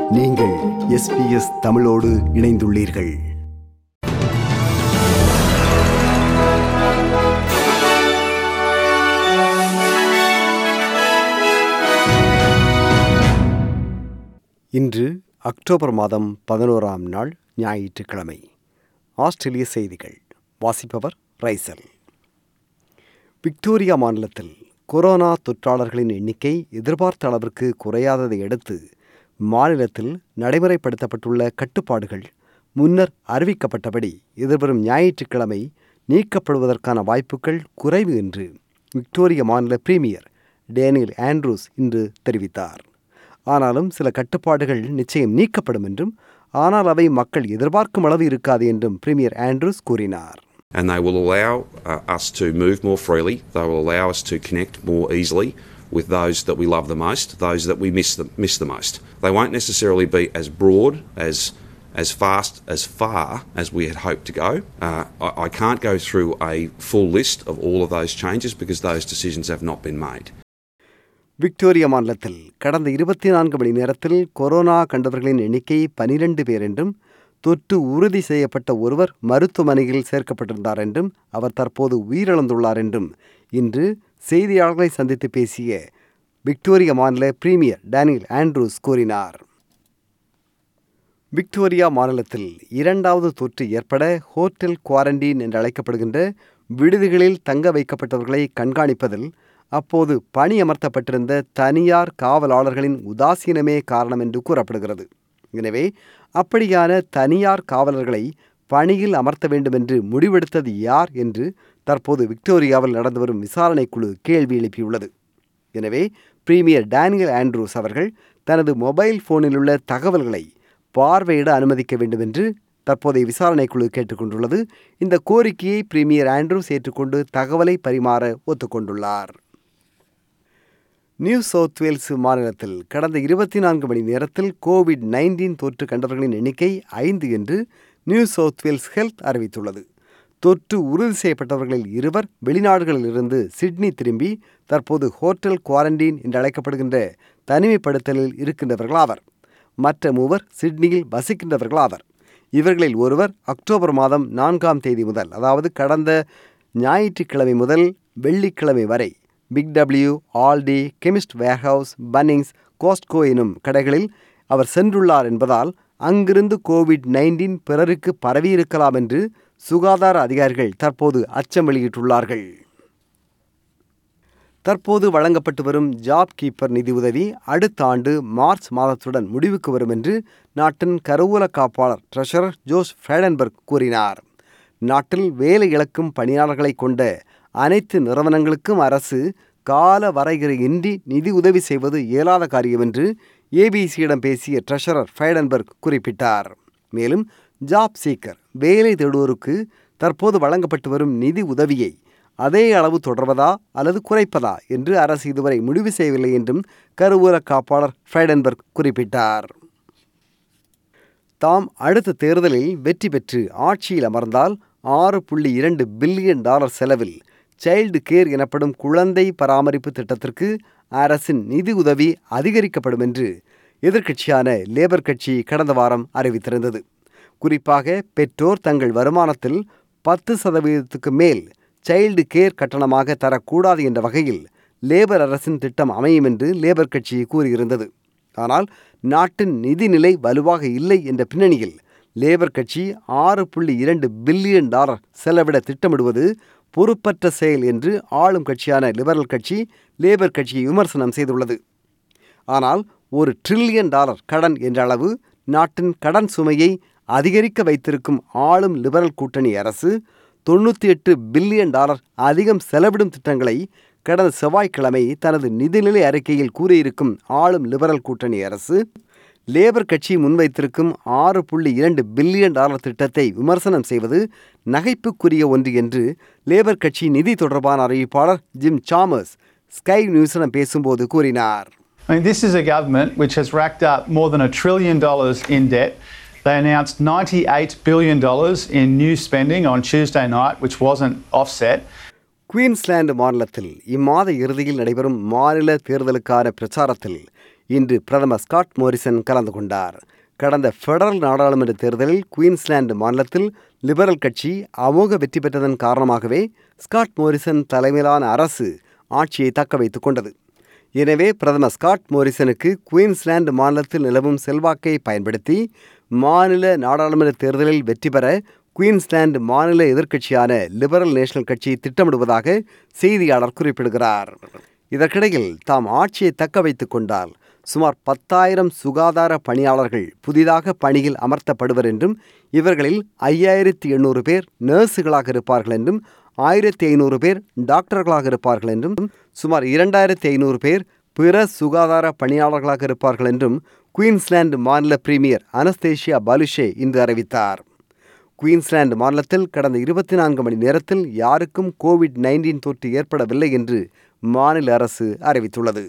நீங்கள் எஸ்பிஎஸ் தமிழோடு இணைந்துள்ளீர்கள் இன்று அக்டோபர் மாதம் பதினோராம் நாள் ஞாயிற்றுக்கிழமை ஆஸ்திரேலிய செய்திகள் வாசிப்பவர் ரைசல் விக்டோரியா மாநிலத்தில் கொரோனா தொற்றாளர்களின் எண்ணிக்கை எதிர்பார்த்த அளவிற்கு குறையாததை அடுத்து மாநிலத்தில் நடைமுறைப்படுத்தப்பட்டுள்ள கட்டுப்பாடுகள் முன்னர் அறிவிக்கப்பட்டபடி எதிர்வரும் ஞாயிற்றுக்கிழமை நீக்கப்படுவதற்கான வாய்ப்புகள் குறைவு என்று விக்டோரிய மாநில பிரீமியர் டேனியல் ஆண்ட்ரூஸ் இன்று தெரிவித்தார் ஆனாலும் சில கட்டுப்பாடுகள் நிச்சயம் நீக்கப்படும் என்றும் ஆனால் அவை மக்கள் எதிர்பார்க்கும் அளவு இருக்காது என்றும் பிரீமியர் ஆண்ட்ரூஸ் கூறினார் and they will allow uh, us to move more freely. They will allow us to connect more easily with those that we love the most, those that we miss the, miss the most. They won't necessarily be as broad, as as fast, as far as we had hoped to go. Uh, I, I can't go through a full list of all of those changes because those decisions have not been made. Victoria மாநிலத்தில் கடந்த இருபத்தி நான்கு மணி நேரத்தில் corona கண்டவர்களின் எண்ணிக்கை பனிரெண்டு பேர் என்றும் தொற்று உறுதி செய்யப்பட்ட ஒருவர் மருத்துவமனையில் சேர்க்கப்பட்டிருந்தார் என்றும் அவர் தற்போது உயிரிழந்துள்ளார் என்றும் இன்று செய்தியாளர்களை சந்தித்து பேசிய விக்டோரியா மாநில பிரீமியர் டேனியல் ஆண்ட்ரூஸ் கூறினார் விக்டோரியா மாநிலத்தில் இரண்டாவது தொற்று ஏற்பட ஹோட்டல் குவாரண்டீன் என்று அழைக்கப்படுகின்ற விடுதிகளில் தங்க வைக்கப்பட்டவர்களை கண்காணிப்பதில் அப்போது பணி அமர்த்தப்பட்டிருந்த தனியார் காவலாளர்களின் உதாசீனமே காரணம் என்று கூறப்படுகிறது எனவே அப்படியான தனியார் காவலர்களை பணியில் அமர்த்த வேண்டும் என்று முடிவெடுத்தது யார் என்று தற்போது விக்டோரியாவில் நடந்து வரும் விசாரணைக்குழு கேள்வி எழுப்பியுள்ளது எனவே பிரீமியர் டேனியல் ஆண்ட்ரூஸ் அவர்கள் தனது மொபைல் போனில் உள்ள தகவல்களை பார்வையிட அனுமதிக்க வேண்டும் என்று தற்போதைய விசாரணைக்குழு கேட்டுக்கொண்டுள்ளது இந்த கோரிக்கையை பிரீமியர் ஆண்ட்ரூஸ் ஏற்றுக்கொண்டு தகவலை பரிமாற ஒத்துக்கொண்டுள்ளார் நியூ சவுத் வேல்ஸ் மாநிலத்தில் கடந்த இருபத்தி நான்கு மணி நேரத்தில் கோவிட் நைன்டீன் தொற்று கண்டவர்களின் எண்ணிக்கை ஐந்து என்று நியூ சவுத் வேல்ஸ் ஹெல்த் அறிவித்துள்ளது தொற்று உறுதி செய்யப்பட்டவர்களில் இருவர் வெளிநாடுகளிலிருந்து சிட்னி திரும்பி தற்போது ஹோட்டல் குவாரண்டீன் என்று அழைக்கப்படுகின்ற தனிமைப்படுத்தலில் இருக்கின்றவர்கள் ஆவர் மற்ற மூவர் சிட்னியில் வசிக்கின்றவர்கள் ஆவர் இவர்களில் ஒருவர் அக்டோபர் மாதம் நான்காம் தேதி முதல் அதாவது கடந்த ஞாயிற்றுக்கிழமை முதல் வெள்ளிக்கிழமை வரை Big W Aldi Chemist Warehouse Bunnings Costco எனும் கடைகளில் அவர் சென்றுள்ளார் என்பதால் அங்கிருந்து கோவிட் நைன்டீன் பிறருக்கு பரவியிருக்கலாம் என்று சுகாதார அதிகாரிகள் தற்போது அச்சம் வெளியிட்டுள்ளார்கள் தற்போது வழங்கப்பட்டு வரும் ஜாப் கீப்பர் நிதி உதவி அடுத்த ஆண்டு மார்ச் மாதத்துடன் முடிவுக்கு வரும் என்று நாட்டின் கருவூல காப்பாளர் ட்ரெஷரர் ஜோஸ் ஃபேடன்பர்க் கூறினார் நாட்டில் வேலை இழக்கும் பணியாளர்களை கொண்ட அனைத்து நிறுவனங்களுக்கும் அரசு கால வரையறையின்றி நிதி உதவி செய்வது இயலாத காரியம் என்று ஏபிசியிடம் பேசிய ட்ரெஷரர் ஃபைடன்பர்க் குறிப்பிட்டார் மேலும் ஜாப் சீக்கர் வேலை தேடுவோருக்கு தற்போது வழங்கப்பட்டு வரும் நிதி உதவியை அதே அளவு தொடர்வதா அல்லது குறைப்பதா என்று அரசு இதுவரை முடிவு செய்யவில்லை என்றும் கருவூல காப்பாளர் ஃபைடன்பர்க் குறிப்பிட்டார் தாம் அடுத்த தேர்தலில் வெற்றி பெற்று ஆட்சியில் அமர்ந்தால் ஆறு புள்ளி இரண்டு பில்லியன் டாலர் செலவில் சைல்டு கேர் எனப்படும் குழந்தை பராமரிப்பு திட்டத்திற்கு அரசின் நிதி உதவி அதிகரிக்கப்படும் என்று எதிர்க்கட்சியான லேபர் கட்சி கடந்த வாரம் அறிவித்திருந்தது குறிப்பாக பெற்றோர் தங்கள் வருமானத்தில் பத்து சதவீதத்துக்கு மேல் சைல்டு கேர் கட்டணமாக தரக்கூடாது என்ற வகையில் லேபர் அரசின் திட்டம் அமையும் என்று லேபர் கட்சி கூறியிருந்தது ஆனால் நாட்டின் நிதிநிலை வலுவாக இல்லை என்ற பின்னணியில் லேபர் கட்சி ஆறு புள்ளி இரண்டு பில்லியன் டாலர் செலவிட திட்டமிடுவது பொறுப்பற்ற செயல் என்று ஆளும் கட்சியான லிபரல் கட்சி லேபர் கட்சியை விமர்சனம் செய்துள்ளது ஆனால் ஒரு ட்ரில்லியன் டாலர் கடன் என்ற அளவு நாட்டின் கடன் சுமையை அதிகரிக்க வைத்திருக்கும் ஆளும் லிபரல் கூட்டணி அரசு தொண்ணூற்றி எட்டு பில்லியன் டாலர் அதிகம் செலவிடும் திட்டங்களை கடந்த செவ்வாய்க்கிழமை தனது நிதிநிலை அறிக்கையில் கூறியிருக்கும் ஆளும் லிபரல் கூட்டணி அரசு லேபர் கட்சி முன்வைத்திருக்கும் ஆறு புள்ளி இரண்டு பில்லியன் டாலர் திட்டத்தை விமர்சனம் செய்வது நகைப்புக்குரிய ஒன்று என்று லேபர் கட்சி நிதி தொடர்பான அறிவிப்பாளர் ஜிம் சாமர்ஸ் ஸ்கை நியூஸிடம் பேசும்போது கூறினார் I mean, this is a government which has racked up more than a trillion dollars in debt. They announced $98 billion in new spending on Tuesday night, which wasn't offset. Queensland மாநிலத்தில் இம்மாத இறுதியில் நடைபெறும் மாநில தேர்தலுக்கான பிரச்சாரத்தில் இன்று பிரதமர் ஸ்காட் மோரிசன் கலந்து கொண்டார் கடந்த ஃபெடரல் நாடாளுமன்ற தேர்தலில் குயின்ஸ்லாந்து மாநிலத்தில் லிபரல் கட்சி அமோக வெற்றி பெற்றதன் காரணமாகவே ஸ்காட் மோரிசன் தலைமையிலான அரசு ஆட்சியை தக்க வைத்துக் கொண்டது எனவே பிரதமர் ஸ்காட் மோரிசனுக்கு குயின்ஸ்லாந்து மாநிலத்தில் நிலவும் செல்வாக்கை பயன்படுத்தி மாநில நாடாளுமன்ற தேர்தலில் வெற்றி பெற குயின்ஸ்லாந்து மாநில எதிர்க்கட்சியான லிபரல் நேஷனல் கட்சி திட்டமிடுவதாக செய்தியாளர் குறிப்பிடுகிறார் இதற்கிடையில் தாம் ஆட்சியை தக்க வைத்துக் கொண்டால் சுமார் பத்தாயிரம் சுகாதார பணியாளர்கள் புதிதாக பணியில் அமர்த்தப்படுவர் என்றும் இவர்களில் ஐயாயிரத்தி எண்ணூறு பேர் நர்ஸுகளாக இருப்பார்கள் என்றும் ஆயிரத்தி ஐநூறு பேர் டாக்டர்களாக இருப்பார்கள் என்றும் சுமார் இரண்டாயிரத்தி ஐநூறு பேர் பிற சுகாதார பணியாளர்களாக இருப்பார்கள் என்றும் குயின்ஸ்லாந்து மாநில பிரீமியர் அனஸ்தேஷியா பாலுஷே இன்று அறிவித்தார் குயின்ஸ்லாந்து மாநிலத்தில் கடந்த இருபத்தி நான்கு மணி நேரத்தில் யாருக்கும் கோவிட் நைன்டீன் தொற்று ஏற்படவில்லை என்று மாநில அரசு அறிவித்துள்ளது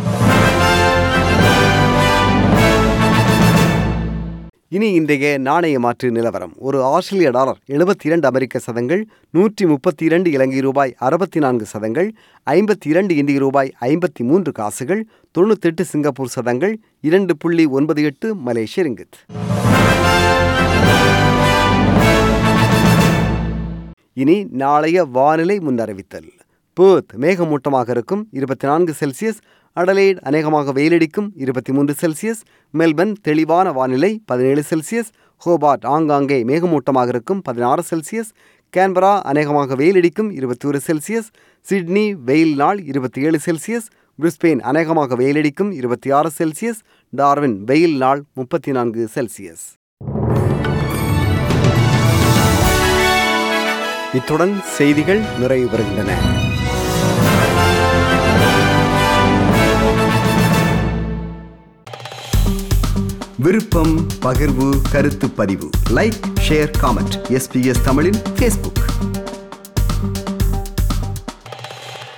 இனி இன்றைய நாணய மாற்று நிலவரம் ஒரு ஆஸ்திரேலிய டாலர் எழுபத்தி இரண்டு அமெரிக்க சதங்கள் நூற்றி முப்பத்தி இரண்டு இலங்கை ரூபாய் அறுபத்தி நான்கு சதங்கள் ஐம்பத்தி இரண்டு இந்திய ரூபாய் ஐம்பத்தி மூன்று காசுகள் தொண்ணூத்தெட்டு சிங்கப்பூர் சதங்கள் இரண்டு புள்ளி ஒன்பது எட்டு மலேசிய ரிங்கித் இனி நாளைய வானிலை முன்னறிவித்தல் பேர்த் மேகமூட்டமாக இருக்கும் இருபத்தி நான்கு செல்சியஸ் அடலைட் அநேகமாக வெயிலடிக்கும் இருபத்தி மூன்று செல்சியஸ் மெல்பர்ன் தெளிவான வானிலை பதினேழு செல்சியஸ் ஹோபார்ட் ஆங்காங்கே மேகமூட்டமாக இருக்கும் பதினாறு செல்சியஸ் கேன்பரா அநேகமாக வெயிலடிக்கும் இருபத்தி ஒரு செல்சியஸ் சிட்னி வெயில் நாள் இருபத்தி ஏழு செல்சியஸ் பிரிஸ்பெயின் அநேகமாக வெயிலடிக்கும் இருபத்தி ஆறு செல்சியஸ் டார்வின் வெயில் நாள் முப்பத்தி நான்கு செல்சியஸ் இத்துடன் செய்திகள் நிறைவு பெறுகின்றன விருப்பம் பகிர்வு கருத்து பதிவு லைக் ஷேர் காமெண்ட் எஸ்பிஎஸ் தமிழின் ஃபேஸ்புக்